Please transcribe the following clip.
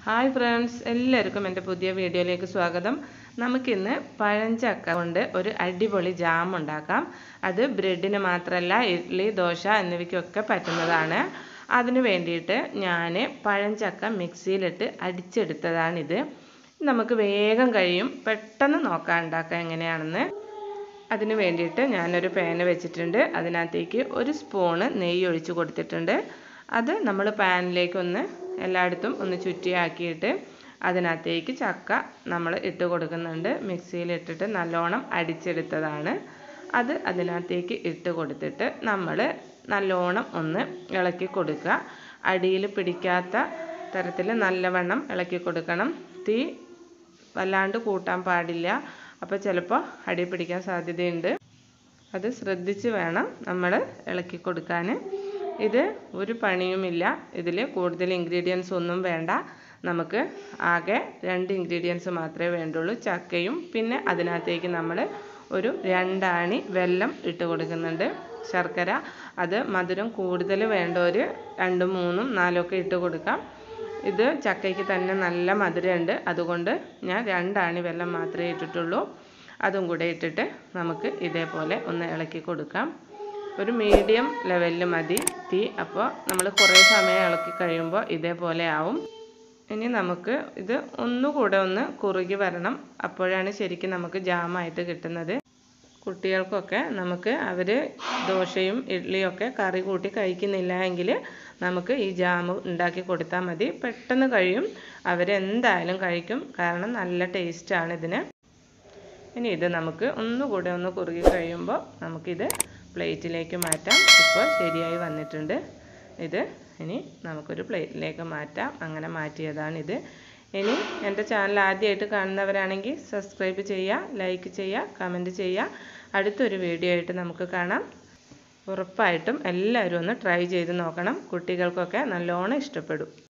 hi friends എല്ലാവർക്കും എൻ്റെ പുതിയ വീഡിയോയിലേക്ക് സ്വാഗതം നമുക്കിന്ന് പഴഞ്ചക്ക കൊണ്ട് ഒരു അടിപൊളി ജാം ഉണ്ടാക്കാം അത് ബ്രെഡിന് മാത്രമല്ല ഇഡ്ഡലി ദോശ എന്നിവയ്ക്കൊക്കെ പറ്റുന്നതാണ് അതിന് വേണ്ടിയിട്ട് ഞാൻ പഴഞ്ചക്ക മിക്സിയിലിട്ട് അടിച്ചെടുത്തതാണിത് നമുക്ക് വേഗം കഴിയും പെട്ടെന്ന് നോക്കാം ഉണ്ടാക്കാം എങ്ങനെയാണെന്ന് അതിന് വേണ്ടിയിട്ട് ഞാനൊരു പാന് വെച്ചിട്ടുണ്ട് അതിനകത്തേക്ക് ഒരു സ്പൂണ് നെയ്യ് ഒഴിച്ച് കൊടുത്തിട്ടുണ്ട് അത് നമ്മൾ പാനിലേക്ക് ഒന്ന് എല്ലായിടത്തും ഒന്ന് ചുറ്റിയാക്കിയിട്ട് അതിനകത്തേക്ക് ചക്ക നമ്മൾ ഇട്ട് കൊടുക്കുന്നുണ്ട് മിക്സിയിൽ ഇട്ടിട്ട് നല്ലോണം അടിച്ചെടുത്തതാണ് അത് അതിനകത്തേക്ക് ഇട്ട് കൊടുത്തിട്ട് നമ്മൾ നല്ലോണം ഒന്ന് ഇളക്കി കൊടുക്കുക അടിയിൽ പിടിക്കാത്ത തരത്തിൽ നല്ലവണ്ണം ഇളക്കി കൊടുക്കണം തീ വല്ലാണ്ട് കൂട്ടാൻ പാടില്ല അപ്പോൾ ചിലപ്പോൾ അടി പിടിക്കാൻ സാധ്യതയുണ്ട് അത് ശ്രദ്ധിച്ച് വേണം നമ്മൾ ഇളക്കി കൊടുക്കാൻ ഇത് ഒരു പണിയുമില്ല ഇതിൽ കൂടുതൽ ഇൻഗ്രീഡിയൻസ് ഒന്നും വേണ്ട നമുക്ക് ആകെ രണ്ട് ഇൻഗ്രീഡിയൻസ് മാത്രമേ വേണ്ടുള്ളൂ ചക്കയും പിന്നെ അതിനകത്തേക്ക് നമ്മൾ ഒരു രണ്ടാണി വെല്ലം ഇട്ട് കൊടുക്കുന്നുണ്ട് ശർക്കര അത് മധുരം കൂടുതൽ വേണ്ടവർ രണ്ടും മൂന്നും നാലൊക്കെ ഇട്ട് കൊടുക്കാം ഇത് ചക്കയ്ക്ക് തന്നെ നല്ല മധുരമുണ്ട് അതുകൊണ്ട് ഞാൻ രണ്ടാണി വെല്ലം മാത്രമേ ഇട്ടിട്ടുള്ളൂ അതും കൂടെ ഇട്ടിട്ട് നമുക്ക് ഇതേപോലെ ഒന്ന് ഇളക്കി കൊടുക്കാം ഒരു മീഡിയം ലെവലിൽ മതി തീ അപ്പോൾ നമ്മൾ കുറേ സമയം ഇളക്കി കഴിയുമ്പോൾ ഇതേപോലെ ആവും ഇനി നമുക്ക് ഇത് ഒന്നുകൂടെ ഒന്ന് കുറുകി വരണം അപ്പോഴാണ് ശരിക്കും നമുക്ക് ജാമായിട്ട് കിട്ടുന്നത് കുട്ടികൾക്കൊക്കെ നമുക്ക് അവർ ദോശയും ഇഡ്ഡലിയൊക്കെ കറി കൂട്ടി കഴിക്കുന്നില്ല എങ്കിൽ നമുക്ക് ഈ ജാം ഉണ്ടാക്കി കൊടുത്താൽ മതി പെട്ടെന്ന് കഴിയും അവരെന്തായാലും കഴിക്കും കാരണം നല്ല ടേസ്റ്റാണ് ഇതിന് ഇനി ഇത് നമുക്ക് ഒന്നുകൂടെ ഒന്ന് കുറുകി കഴിയുമ്പോൾ നമുക്കിത് പ്ലേറ്റിലേക്ക് മാറ്റാം ഇപ്പോൾ ശരിയായി വന്നിട്ടുണ്ട് ഇത് ഇനി നമുക്കൊരു പ്ലേറ്റിലേക്ക് മാറ്റാം അങ്ങനെ മാറ്റിയതാണിത് ഇനി എൻ്റെ ചാനൽ ആദ്യമായിട്ട് കാണുന്നവരാണെങ്കിൽ സബ്സ്ക്രൈബ് ചെയ്യുക ലൈക്ക് ചെയ്യുക കമൻറ്റ് ചെയ്യുക അടുത്തൊരു വീഡിയോ ആയിട്ട് നമുക്ക് കാണാം ഉറപ്പായിട്ടും എല്ലാവരും ഒന്ന് ട്രൈ ചെയ്ത് നോക്കണം കുട്ടികൾക്കൊക്കെ നല്ലോണം ഇഷ്ടപ്പെടും